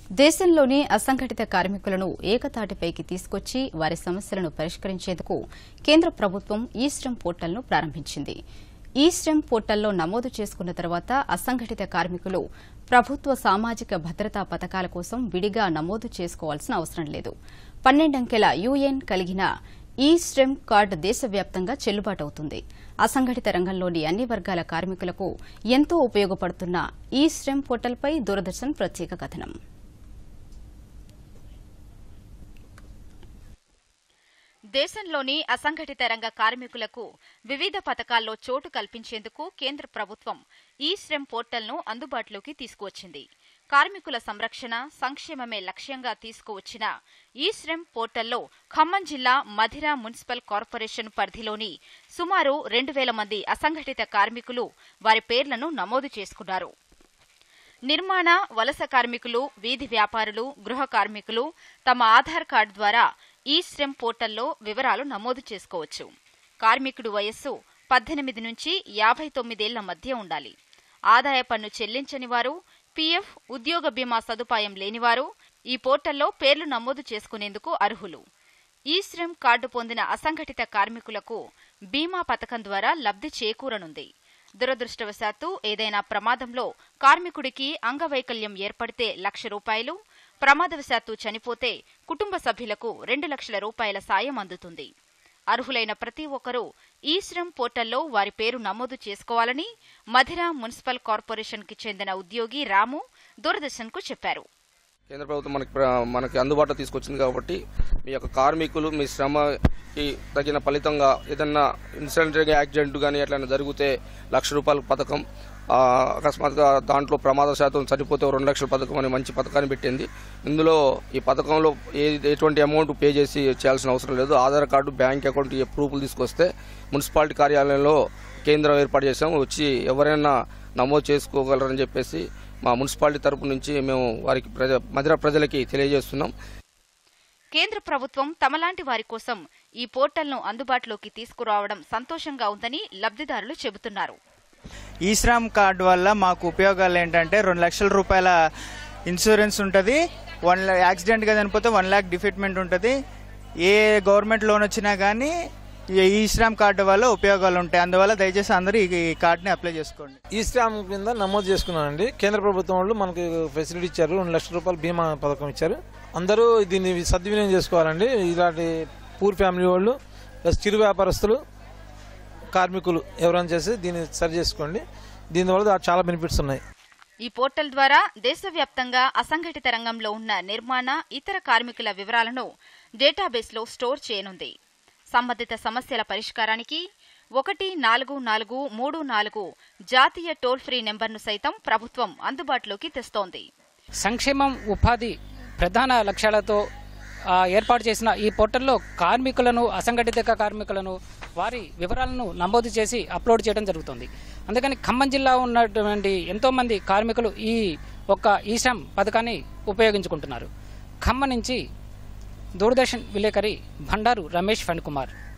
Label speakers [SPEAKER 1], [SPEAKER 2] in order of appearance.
[SPEAKER 1] దేశంలోని అసంఘటిత కార్మికులను ఏకతాటిపైకి తీసుకొచ్చి వారి సమస్యలను పరిష్కరించేందుకు కేంద్ర ప్రభుత్వం ఈ శ్రమ్ పోర్టల్ను ప్రారంభించింది ఈ శ్రమ్ పోర్టల్లో నమోదు చేసుకున్న తర్వాత అసంఘటిత కార్మికులు ప్రభుత్వ సామాజిక భద్రతా పథకాల కోసం విడిగా నమోదు చేసుకోవాల్సిన అవసరం లేదు పన్నెండంకెల యూఎన్ కలిగిన ఈ శ్రమ్ కార్డు దేశవ్యాప్తంగా చెల్లుబాటు అవుతుంది అసంఘటిత రంగంలోని అన్ని వర్గాల కార్మికులకు ఎంతో ఉపయోగపడుతున్న ఈ శ్రమ్ పోర్టల్పై దూరదర్శన్ ప్రత్యేక కథనం దేశంలోని అసంఘటిత రంగ కార్మికులకు వివిధ పథకాల్లో చోటు కల్పించేందుకు కేంద్ర ప్రభుత్వం ఈ శ్రమ్ పోర్టల్ను అందుబాటులోకి తీసుకువచ్చింది కార్మికుల సంరక్షణ సంక్షేమమే లక్ష్యంగా తీసుకువచ్చిన ఈ శ్రమ్ పోర్టల్లో ఖమ్మం జిల్లా మధిర మున్సిపల్ కార్పొరేషన్ పరిధిలోని సుమారు రెండు వేల మంది అసంఘటిత కార్మికులు వారి పేర్లను నమోదు చేసుకున్నారు నిర్మాణ వలస కార్మికులు వీధి వ్యాపారులు గృహ కార్మికులు తమ ఆధార్ కార్డు ద్వారా ఈ శ్రమ్ పోర్టల్లో వివరాలు నమోదు చేసుకోవచ్చు కార్మికుడు వయస్సు పద్దెనిమిది నుంచి యాభై తొమ్మిదేళ్ల మధ్య ఉండాలి ఆదాయ పన్ను చెల్లించని వారు పీఎఫ్ ఉద్యోగ బీమా సదుపాయం లేనివారు ఈ పోర్టల్లో పేర్లు నమోదు చేసుకునేందుకు అర్హులు ఈ శ్రమ్ కార్డు పొందిన అసంఘటిత కార్మికులకు బీమా పథకం ద్వారా లబ్ధి చేకూరనుంది దురదృష్టవశాత్తు ఏదైనా ప్రమాదంలో కార్మికుడికి అంగవైకల్యం ఏర్పడితే లక్ష రూపాయలు ప్రమాదవశాత్తు చనిపోతే కుటుంబ సభ్యులకు రెండు లక్షల రూపాయల సాయం అందుతుంది అర్హులైన ప్రతి ఒక్కరూ ఈ శ్రమ్ పోర్టల్లో వారి పేరు నమోదు చేసుకోవాలని మధిర మున్సిపల్ కార్పొరేషన్కి చెందిన ఉద్యోగి రాము దూరదర్శన్కు చెప్పారు
[SPEAKER 2] కేంద్ర ప్రభుత్వం మనకి ప్ర- మనకి అందుబాటులో తీసుకొచ్చింది కాబట్టి మీ యొక్క కార్మికులు మీ శ్రమకి తగిన ఫలితంగా ఏదన్నా ఇన్సిడెంట్ యాక్సిడెంట్ కానీ ఎట్లయినా జరిగితే లక్ష రూపాయల పథకం ఆ, అకస్మాత్తుగా దాంట్లో ప్రమాద శాతం చనిపోతే ఓ రెండు లక్షల పథకం అనే మంచి పథకాన్ని పెట్టింది ఇందులో ఈ పథకంలో ఏ ఎటువంటి అమౌంట్ పే చేసి చేయాల్సిన అవసరం లేదు ఆధార్ కార్డు బ్యాంక్ అకౌంట్ ఈ ప్రూఫ్లు తీసుకొస్తే మున్సిపాలిటీ కార్యాలయంలో కేంద్రం ఏర్పాటు చేసాం వచ్చి ఎవరైనా నమోదు చేసుకోగలరని చెప్పేసి మా మున్సిపాలిటీ తరపు నుంచి మేము వారికి ప్రజ మధిర ప్రజలకి తెలియజేస్తున్నాం
[SPEAKER 1] కేంద్ర ప్రభుత్వం తమలాంటి వారి కోసం ఈ పోర్టల్ను అందుబాటులోకి తీసుకురావడం సంతోషంగా ఉందని లబ్ధిదారులు చెబుతున్నారు
[SPEAKER 3] ఈ శ్రమ్ కార్డు వల్ల మాకు ఉపయోగాలు ఏంటంటే రెండు లక్షల రూపాయల ఇన్సూరెన్స్ ఉంటుంది వన్ యాక్సిడెంట్గా చనిపోతే వన్ ల్యాక్ డిఫిట్మెంట్ ఉంటుంది ఏ గవర్నమెంట్ లోన్ వచ్చినా కానీ ఈ- ఈ శ్రమ్ కార్డు వల్ల ఉపయోగాలు ఉంటాయి అందువల్ల దయచేసి అందరూ ఈ ఈ కార్డుని అప్లై చేసుకోండి
[SPEAKER 4] ఈ స్టామ్ కింద నమోదు చేసుకున్నానండి కేంద్ర ప్రభుత్వం వాళ్ళు మనకి ఫెసిలిటీ ఇచ్చారు రెండు లక్షల రూపాయలు బీమా పథకం ఇచ్చారు అందరూ దీన్ని సద్వినియోగం చేసుకోవాలండి ఇలాంటి పూర్ ఫ్యామిలీ వాళ్ళు ప్లస్ చిరు వ్యాపారస్తులు కార్మికులు ఎవరైనా చేసి దీన్ని సరి చేసుకోండి దీనివల్ల చాలా బెనిఫిట్స్ ఉన్నాయి
[SPEAKER 1] ఈ పోర్టల్ ద్వారా దేశవ్యాప్తంగా అసంఘటిత రంగంలో ఉన్న నిర్మాణ ఇతర కార్మికుల వివరాలను డేటాబేస్లో స్టోర్ చేయనుంది సంబంధిత సమస్యల పరిష్కారానికి ఒకటి నాలుగు నాలుగు మూడు నాలుగు జాతీయ టోల్ ఫ్రీ నెంబర్ను సైతం ప్రభుత్వం అందుబాటులోకి తెస్తోంది
[SPEAKER 5] సంక్షేమం ఉపాధి ప్రధాన లక్ష్యాలతో ఆ, ఏర్పాటు చేసిన ఈ పోర్టల్లో కార్మికులను అసంఘటిత కార్మికులను వారి వివరాలను నమోదు చేసి అప్లోడ్ చేయడం జరుగుతుంది అందుకని ఖమ్మం జిల్లా ఉన్నటువంటి ఎంతో మంది కార్మికులు ఈ ఒక్క ఈశ్రమ్ పథకాన్ని ఉపయోగించుకుంటున్నారు ఖమ్మం నుంచి దూరదర్శన్ విలేకరి భండారు రమేష్ ఫణికుమార్